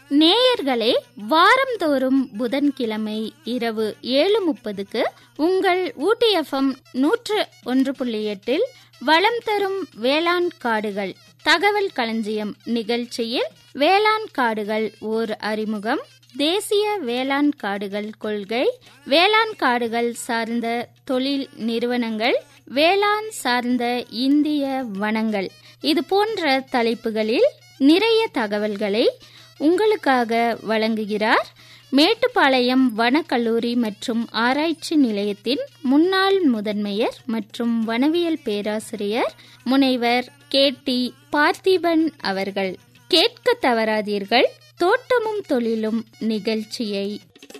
நேயர்களே வாரந்தோறும் புதன்கிழமை இரவு ஏழு முப்பதுக்கு உங்கள் ஊட்டி எஃப்எம் நூற்று ஒன்று புள்ளி எட்டில் வளம் தரும் வேளாண் காடுகள் தகவல் களஞ்சியம் நிகழ்ச்சியில் வேளாண் காடுகள் ஓர் அறிமுகம் தேசிய வேளாண் காடுகள் கொள்கை வேளாண் காடுகள் சார்ந்த தொழில் நிறுவனங்கள் வேளாண் சார்ந்த இந்திய வனங்கள் இது போன்ற தலைப்புகளில் நிறைய தகவல்களை உங்களுக்காக வழங்குகிறார் மேட்டுப்பாளையம் வனக்கல்லூரி மற்றும் ஆராய்ச்சி நிலையத்தின் முன்னாள் முதன்மையர் மற்றும் வனவியல் பேராசிரியர் முனைவர் கே டி பார்த்திபன் அவர்கள் கேட்க தவறாதீர்கள் தோட்டமும் தொழிலும் நிகழ்ச்சியை